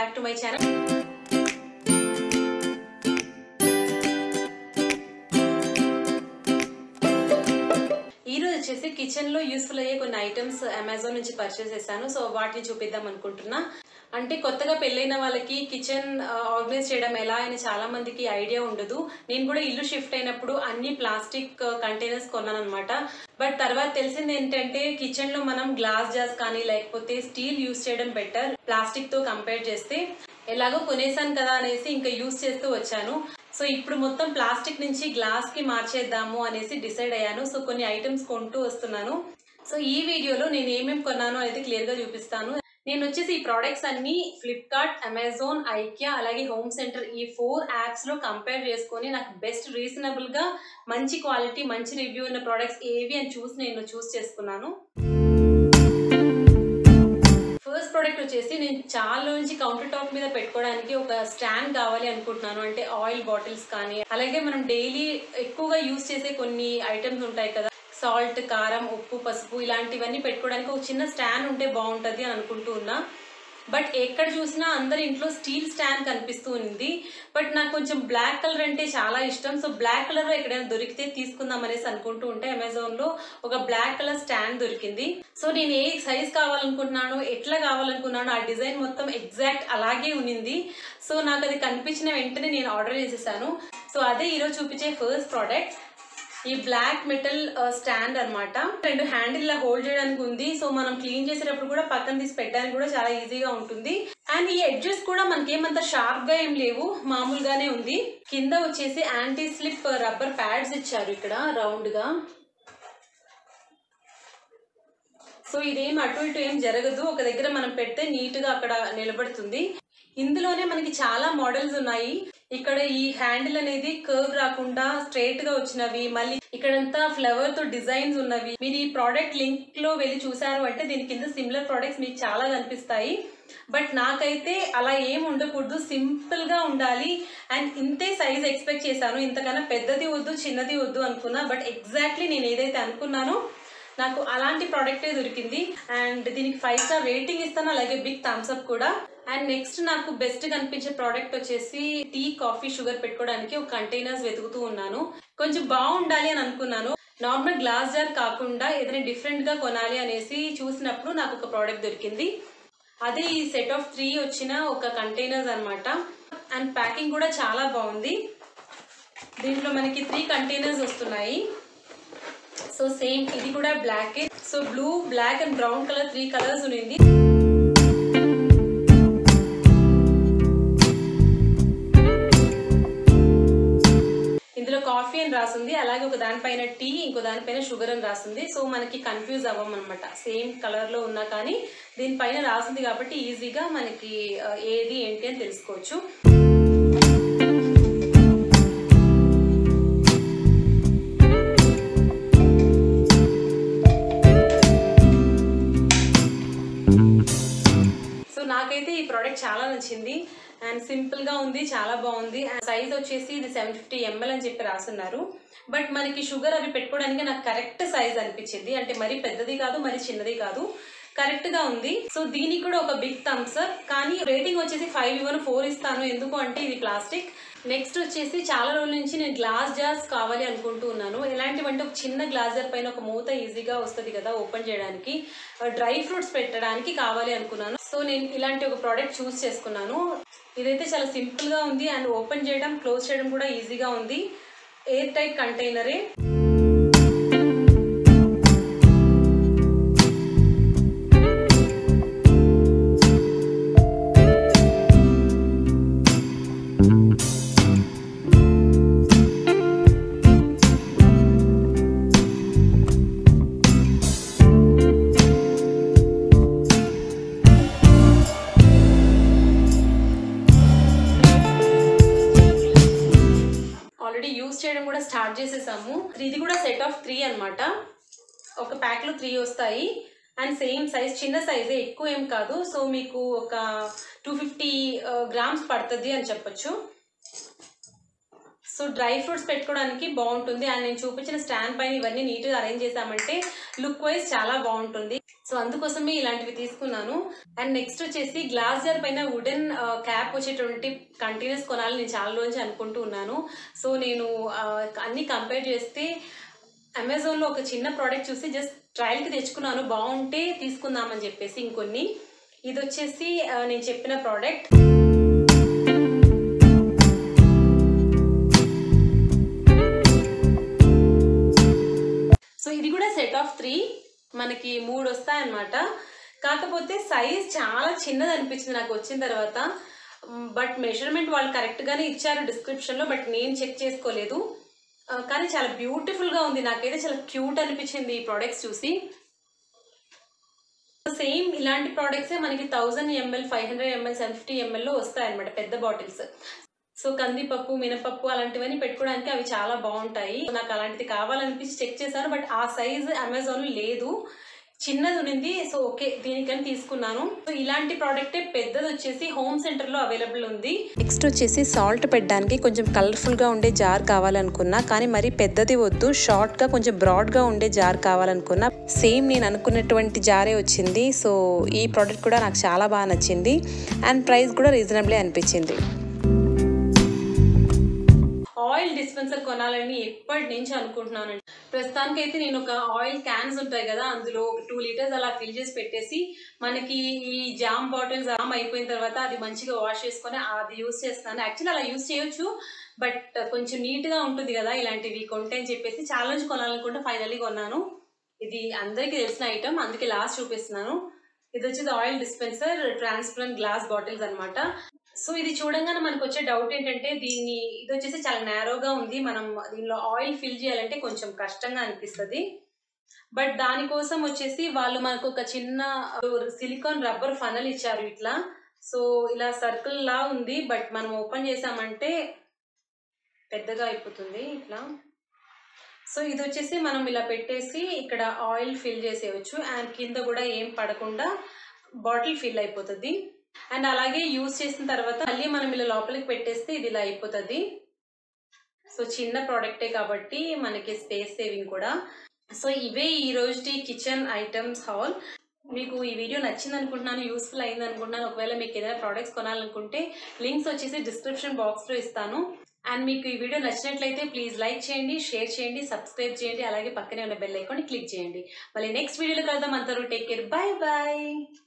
back to my channel ఈ రోజు వచ్చేసి కిచెన్ లో యూస్ఫుల్ అయ్యే కొన్ని ఐటమ్స్ అమెజాన్ నుంచి పర్చేస్ చేశాను సో వాటిని చూపిద్దాం అనుకుంటున్నా అంటే కొత్తగా పెళ్ళైన వాళ్ళకి కిచెన్ ఆర్గనైజ్ చేయడం ఎలా అని చాలా మందికి ఐడియా ఉండదు నేను కూడా ఇల్లు షిఫ్ట్ అయినప్పుడు అన్ని ప్లాస్టిక్ కంటైనర్స్ కొన్నాను అనమాట బట్ తర్వాత తెలిసింది ఏంటంటే కిచెన్ లో మనం గ్లాస్ జార్స్ కానీ లేకపోతే స్టీల్ యూస్ చేయడం బెటర్ ప్లాస్టిక్ తో కంపేర్ చేస్తే ఎలాగో కొనేసాను కదా అనేసి ఇంకా యూస్ చేస్తూ వచ్చాను సో ఇప్పుడు మొత్తం ప్లాస్టిక్ నుంచి గ్లాస్ కి మార్చేద్దాము అనేసి డిసైడ్ అయ్యాను సో కొన్ని ఐటమ్స్ కొంటూ వస్తున్నాను సో ఈ వీడియోలో నేను ఏమేమి కొన్నానో అనేది క్లియర్ గా చూపిస్తాను నేను వచ్చేసి ఈ ప్రోడక్ట్స్ అన్ని ఫ్లిప్కార్ట్ అమెజాన్ ఐక్యా అలాగే హోమ్ సెంటర్ ఈ ఫోర్ యాప్స్ లో కంపేర్ చేసుకొని నాకు బెస్ట్ రీజనబుల్ గా మంచి క్వాలిటీ మంచి రివ్యూ ఉన్న ప్రోడక్ట్స్ ఏవి అని చూసి నేను చూస్ చేసుకున్నాను ఫస్ట్ ప్రోడక్ట్ వచ్చేసి నేను చాలా నుంచి కౌంటర్ టాప్ మీద పెట్టుకోవడానికి ఒక స్టాండ్ కావాలి అనుకుంటున్నాను అంటే ఆయిల్ బాటిల్స్ కానీ అలాగే మనం డైలీ ఎక్కువగా యూస్ చేసే కొన్ని ఐటమ్స్ ఉంటాయి కదా సాల్ట్ కారం ఉప్పు పసుపు ఇలాంటివన్నీ పెట్టుకోవడానికి ఒక చిన్న స్టాండ్ ఉంటే బాగుంటుంది అని అనుకుంటూ ఉన్నా బట్ ఎక్కడ చూసినా అందరి ఇంట్లో స్టీల్ స్టాండ్ కనిపిస్తూ ఉంది బట్ నాకు కొంచెం బ్లాక్ కలర్ అంటే చాలా ఇష్టం సో బ్లాక్ కలర్ లో ఎక్కడైనా దొరికితే తీసుకుందాం అనేసి అనుకుంటూ ఉంటే అమెజాన్ లో ఒక బ్లాక్ కలర్ స్టాండ్ దొరికింది సో నేను ఏ సైజ్ కావాలనుకుంటున్నాను ఎట్లా కావాలనుకున్నాను ఆ డిజైన్ మొత్తం ఎగ్జాక్ట్ అలాగే ఉన్నింది సో నాకు అది కనిపించిన వెంటనే నేను ఆర్డర్ చేసేసాను సో అదే ఈరోజు చూపించే ఫస్ట్ ప్రోడక్ట్ ఈ బ్లాక్ మెటల్ స్టాండ్ అన్నమాట రెండు హ్యాండిల్ లా హోల్డ్ చేయడానికి ఉంది సో మనం క్లీన్ చేసేటప్పుడు కూడా పక్కన తీసి పెట్టడానికి కూడా చాలా ఈజీగా ఉంటుంది అండ్ ఈ ఎడ్జెస్ కూడా మనకి ఏమంత షార్ప్ గా ఏం లేవు మామూలుగానే ఉంది కింద వచ్చేసి యాంటీ స్లిప్ రబ్బర్ ప్యాడ్స్ ఇచ్చారు ఇక్కడ రౌండ్ గా సో ఇదేం అటు ఇటు ఏం జరగదు ఒక దగ్గర మనం పెడితే నీట్ గా అక్కడ నిలబడుతుంది ఇందులోనే మనకి చాలా మోడల్స్ ఉన్నాయి ఇక్కడ ఈ హ్యాండిల్ అనేది కర్వ్ రాకుండా స్ట్రైట్ గా వచ్చినవి మళ్ళీ ఇక్కడంతా ఫ్లవర్ తో డిజైన్స్ ఉన్నవి మీరు ఈ ప్రోడక్ట్ లింక్ లో వెళ్ళి చూసారు అంటే దీని కింద సిమిలర్ ప్రోడక్ట్స్ మీకు చాలా కనిపిస్తాయి బట్ నాకైతే అలా ఏం ఉండకూడదు సింపుల్ గా ఉండాలి అండ్ ఇంతే సైజ్ ఎక్స్పెక్ట్ చేశాను ఇంతకన్నా పెద్దది వద్దు చిన్నది వద్దు అనుకున్నా బట్ ఎగ్జాక్ట్లీ నేను ఏదైతే అనుకున్నానో నాకు అలాంటి ప్రోడక్టే దొరికింది అండ్ దీనికి ఫైవ్ స్టార్ రేటింగ్ ఇస్తాను అలాగే బిగ్ థమ్స్ అప్ కూడా అండ్ నెక్స్ట్ నాకు బెస్ట్ కనిపించే ప్రోడక్ట్ వచ్చేసి టీ కాఫీ షుగర్ పెట్టుకోవడానికి ఒక కంటైనర్స్ వెతుకుతూ ఉన్నాను కొంచెం బాగుండాలి అని అనుకున్నాను నార్మల్ గ్లాస్ జార్ కాకుండా ఏదైనా డిఫరెంట్ గా కొనాలి అనేసి చూసినప్పుడు నాకు ఒక ప్రోడక్ట్ దొరికింది అదే ఈ సెట్ ఆఫ్ త్రీ వచ్చిన ఒక కంటైనర్స్ అన్నమాట అండ్ ప్యాకింగ్ కూడా చాలా బాగుంది దీంట్లో మనకి త్రీ కంటైనర్స్ వస్తున్నాయి సో సేమ్ ఇది కూడా black so blue black and brown colour three colours ఉన్నింది ఇందులో కాఫీ అని రాసింది అలాగే ఒక దానిపైన టీ ఇంకో దానిపైన షుగర్ అని రాసింది సో మనకి కన్ఫ్యూజ్ అవ్వం అనమాట సేమ్ కలర్ లో ఉన్నా కానీ దీనిపైన రాసింది కాబట్టి ఈజీగా మనకి ఆ, ఏది ఏంటి అని తెలుసుకోవచ్చు సో నాకైతే ఈ ప్రోడక్ట్ చాలా నచ్చింది అండ్ సింపుల్ గా ఉంది చాలా బాగుంది అండ్ సైజ్ వచ్చేసి ఇది సెవెన్ ఫిఫ్టీ ఎంఎల్ అని చెప్పి రాస్తున్నారు బట్ మనకి షుగర్ అవి పెట్టుకోవడానికి నాకు కరెక్ట్ సైజ్ అనిపించింది అంటే మరీ పెద్దది కాదు మరి చిన్నది కాదు కరెక్ట్ గా ఉంది సో దీనికి కూడా ఒక బిగ్ థమ్స్ అప్ కానీ రేటింగ్ వచ్చేసి ఫైవ్ ఇవ్వను ఫోర్ ఇస్తాను ఎందుకు అంటే ఇది ప్లాస్టిక్ నెక్స్ట్ వచ్చేసి చాలా రోజుల నుంచి నేను గ్లాస్ జార్స్ కావాలి అనుకుంటూ ఉన్నాను ఎలాంటివంటే ఒక చిన్న గ్లాస్ జార్ పైన ఒక మూత ఈజీగా వస్తుంది కదా ఓపెన్ చేయడానికి డ్రై ఫ్రూట్స్ పెట్టడానికి కావాలి అనుకున్నాను సో నేను ఇలాంటి ఒక ప్రోడక్ట్ చూస్ చేసుకున్నాను ఇదైతే చాలా సింపుల్ గా ఉంది అండ్ ఓపెన్ చేయడం క్లోజ్ చేయడం కూడా ఈజీగా ఉంది ఎయిర్ టైట్ కంటైనరే ఆల్రెడీ యూస్ చేయడం కూడా స్టార్ట్ చేసేసాము ఇది కూడా సెట్ ఆఫ్ త్రీ అన్నమాట ఒక ప్యాక్ లో త్రీ వస్తాయి అండ్ సేమ్ సైజ్ చిన్న సైజే ఎక్కువ ఏం కాదు సో మీకు ఒక టూ ఫిఫ్టీ గ్రామ్స్ పడుతుంది అని చెప్పొచ్చు సో డ్రై ఫ్రూట్స్ పెట్టుకోవడానికి బాగుంటుంది అండ్ నేను చూపించిన స్టాండ్ పైన ఇవన్నీ నీట్గా అరేంజ్ చేసామంటే లుక్ వైజ్ చాలా బాగుంటుంది సో అందుకోసమే ఇలాంటివి తీసుకున్నాను అండ్ నెక్స్ట్ వచ్చేసి గ్లాస్ జార్ పైన వుడెన్ క్యాప్ వచ్చేటువంటి కంటైనర్స్ కొనాలని నేను చాలా రోజు అనుకుంటూ ఉన్నాను సో నేను ఆ, అన్ని కంపేర్ చేస్తే అమెజాన్లో ఒక చిన్న ప్రోడక్ట్ చూసి జస్ట్ ట్రయల్కి తెచ్చుకున్నాను బాగుంటే తీసుకుందామని చెప్పేసి ఇంకొన్ని ఇది వచ్చేసి ఆ, నేను చెప్పిన ప్రోడక్ట్ సో ఇది కూడా సెట్ ఆఫ్ త్రీ మనకి మూడు వస్తాయన్నమాట కాకపోతే సైజ్ చాలా చిన్నది అనిపించింది నాకు వచ్చిన తర్వాత బట్ మెజర్మెంట్ వాళ్ళు కరెక్ట్గానే ఇచ్చారు డిస్క్రిప్షన్లో బట్ నేను చెక్ చేసుకోలేదు ఆ, కానీ చాలా బ్యూటిఫుల్గా ఉంది నాకైతే చాలా క్యూట్ అనిపించింది ఈ ప్రోడక్ట్స్ చూసి సేమ్ ఇలాంటి ప్రోడక్ట్సే మనకి thousand ml five hundred ml seven fifty ఎంఎల్లో వస్తాయన్నమాట పెద్ద బాటిల్స్ సో కందిపప్పు మినపప్పు అలాంటివన్నీ పెట్టుకోవడానికి అవి చాలా బాగుంటాయి నాకు అలాంటిది కావాలనిపించి చెక్ చేశాను బట్ ఆ సైజ్ అమెజాన్ లేదు చిన్నది ఉన్నింది సో ఓకే దీనికని తీసుకున్నాను సో ఇలాంటి ప్రోడక్టే పెద్దది వచ్చేసి హోమ్ సెంటర్ లో అవైలబుల్ ఉంది నెక్స్ట్ వచ్చేసి సాల్ట్ పెట్టడానికి కొంచెం కలర్ఫుల్గా ఉండే జార్ కావాలనుకున్నా కానీ మరి పెద్దది వద్దు షార్ట్గా కొంచెం బ్రాడ్గా ఉండే జార్ కావాలనుకున్నా సేమ్ నేను అనుకున్నటువంటి జారే వచ్చింది సో ఈ ప్రోడక్ట్ కూడా నాకు చాలా బాగా నచ్చింది అండ్ ప్రైస్ కూడా రీజనబుల్లే అనిపించింది ఆయిల్ డిస్పెన్సర్ కొనాలని ఎప్పటి నుంచి అనుకుంటున్నాను ప్రస్తుతానికి అయితే నేను ఒక ఆయిల్ క్యాన్స్ ఉంటాయి కదా అందులో ఒక టూ లీటర్స్ అలా ఫిల్ చేసి పెట్టేసి మనకి ఈ జామ్ బాటిల్ జామ్ అయిపోయిన తర్వాత అది మంచిగా వాష్ చేసుకొని అది యూస్ చేస్తాను యాక్చువల్లీ అలా యూస్ చేయొచ్చు బట్ కొంచెం నీట్ గా ఉంటుంది కదా ఇలాంటివి కొంటే అని చెప్పేసి చాలా నుంచి కొనాలనుకుంటే ఫైనల్లీ కొన్నాను ఇది అందరికీ తెలిసిన ఐటమ్ అందుకే లాస్ట్ చూపిస్తున్నాను ఇది వచ్చేది oil dispenser transparent glass bottles అన్నమాట సో ఇది చూడంగానే మనకు వచ్చే డౌట్ ఏంటంటే దీన్ని ఇది వచ్చేసి చాలా నేరోగా ఉంది మనం దీనిలో ఆయిల్ ఫిల్ చేయాలంటే కొంచెం కష్టంగా అనిపిస్తుంది బట్ దానికోసం వచ్చేసి వాళ్ళు మనకు ఒక చిన్న సిలికాన్ రబ్బర్ ఫనల్ ఇచ్చారు ఇట్లా సో ఇలా సర్కిల్ లా ఉంది బట్ మనం ఓపెన్ చేసామంటే పెద్దగా అయిపోతుంది ఇట్లా సో ఇది వచ్చేసి మనం ఇలా పెట్టేసి ఇక్కడ ఆయిల్ ఫిల్ చేసేయచ్చు అండ్ కింద కూడా ఏం పడకుండా బాటిల్ ఫిల్ అయిపోతుంది అండ్ అలాగే యూస్ చేసిన తర్వాత మళ్ళీ మనం ఇలా లోపలికి పెట్టేస్తే ఇది ఇలా అయిపోతుంది సో చిన్న ప్రోడక్టే కాబట్టి మనకి స్పేస్ సేవింగ్ కూడా సో ఇవే ఈ రోజుటి కిచెన్ ఐటమ్స్ హాల్ మీకు ఈ వీడియో నచ్చింది అనుకుంటున్నాను యూస్ఫుల్ అయింది అనుకుంటున్నాను ఒకవేళ మీకు ఏదైనా ప్రోడక్ట్స్ కొనాలనుకుంటే లింక్స్ వచ్చేసి డిస్క్రిప్షన్ బాక్స్లో ఇస్తాను అండ్ మీకు ఈ వీడియో నచ్చినట్లయితే ప్లీజ్ లైక్ చేయండి షేర్ చేయండి సబ్స్క్రైబ్ చేయండి అలాగే పక్కనే ఉన్న బెల్ ఐకాన్ క్లిక్ చేయండి మళ్ళీ నెక్స్ట్ వీడియోలో కలుద్దాం అందరూ టేక్ కేర్ బాయ్ బాయ్